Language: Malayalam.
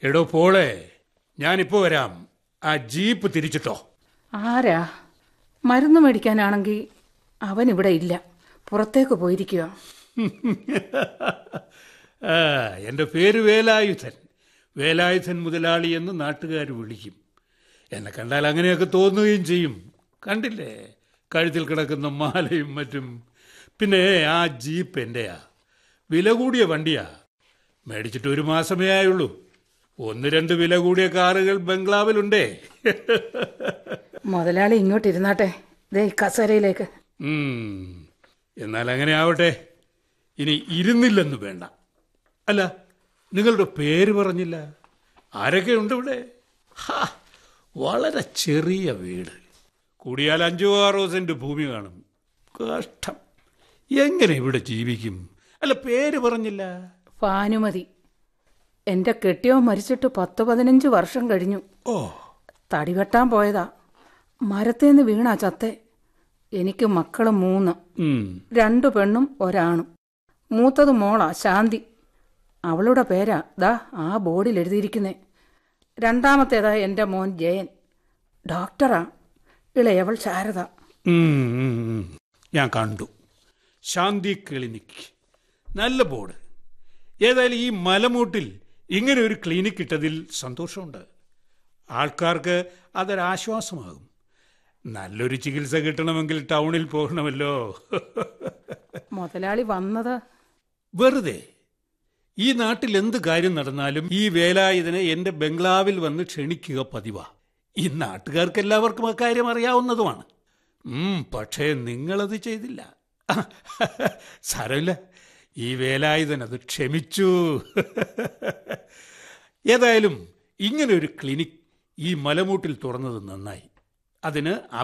എടോ പോളെ ഞാനിപ്പോ വരാം ആ ജീപ്പ് തിരിച്ചിട്ടോ ആരാ മരുന്ന് മേടിക്കാനാണെങ്കിൽ അവൻ ഇവിടെ ഇല്ല പുറത്തേക്ക് പോയിരിക്കുക ആ, എൻ്റെ പേര് വേലായുധൻ വേലായുധൻ മുതലാളി എന്ന് നാട്ടുകാർ വിളിക്കും എന്നെ കണ്ടാൽ അങ്ങനെയൊക്കെ തോന്നുകയും ചെയ്യും കണ്ടില്ലേ കഴുത്തിൽ കിടക്കുന്ന മാലയും മറ്റും പിന്നെ ആ ജീപ്പ് എൻ്റെയാ വില കൂടിയ വണ്ടിയാ മേടിച്ചിട്ട് ഒരു മാസമേ ആയുള്ളൂ ഒന്ന് രണ്ട് വില കൂടിയ കാറുകൾ ബംഗ്ലാവിലുണ്ടേ മുതലാളി ഇങ്ങോട്ട് ഇരുന്നാട്ടെ ദേ ഈ കസേരയിലേക്ക് ഉം. എന്നാൽ അങ്ങനെ ആവട്ടെ ഇനി ഇരുന്നില്ലെന്ന് വേണ്ട അല്ല നിങ്ങളുടെ പേര് പറഞ്ഞില്ല ആരൊക്കെ ഉണ്ട് ഇവിടെ ഹാ, വളരെ ചെറിയ വീട് കൂടിയാൽ അഞ്ചോ ആറോ സെന്റ് ഭൂമി കാണും കഷ്ടം എങ്ങനെ ഇവിടെ ജീവിക്കും അല്ല പേര് പറഞ്ഞില്ല ഭാനുമതി എൻ്റെ കെട്ടിയോ മരിച്ചിട്ട് പത്ത് പതിനഞ്ച് വർഷം കഴിഞ്ഞു ഓ തടി വെട്ടാൻ പോയതാ മരത്തേന്ന് വീണാ ചത്തെ എനിക്ക് മക്കള് മൂന്ന് ഉം. രണ്ടു പെണ്ണും ഒരാണും മൂത്തത് മോളാ ശാന്തി അവളുടെ പേരാ ദാ ആ ബോർഡിൽ എഴുതിയിരിക്കുന്നേ രണ്ടാമത്തേതാ എൻ്റെ മോൻ ജയൻ ഡോക്ടറാ ഇളയവൾ ശാരദ ഉം, ഉം, ഉം. ഞാൻ കണ്ടു ശാന്തി ക്ലിനിക് നല്ല ബോർഡ് ഏതായാലും ഈ മലമൂട്ടിൽ ഇങ്ങനെ ഒരു ക്ലിനിക്ക് ഇട്ടതിൽ സന്തോഷമുണ്ട് ആൾക്കാർക്ക് അതൊരാശ്വാസമാകും നല്ലൊരു ചികിത്സ കിട്ടണമെങ്കിൽ ടൗണിൽ പോകണമല്ലോ മുതലാളി വന്നത് വെറുതെ ഈ നാട്ടിൽ എന്ത് കാര്യം നടന്നാലും ഈ വേലായുധനെ എന്റെ ബംഗ്ലാവിൽ വന്ന് ക്ഷണിക്കുക പതിവാ ഈ നാട്ടുകാർക്ക് എല്ലാവർക്കും ആ കാര്യം അറിയാവുന്നതുമാണ് ഉം, പക്ഷേ നിങ്ങളത് ചെയ്തില്ല സാരമില്ല ഈ വേലായുധൻ അത് ക്ഷമിച്ചു ഏതായാലും ഇങ്ങനെ ഒരു ക്ലിനിക് ഈ മലമൂട്ടിൽ തുറന്നത് നന്നായി അതിന്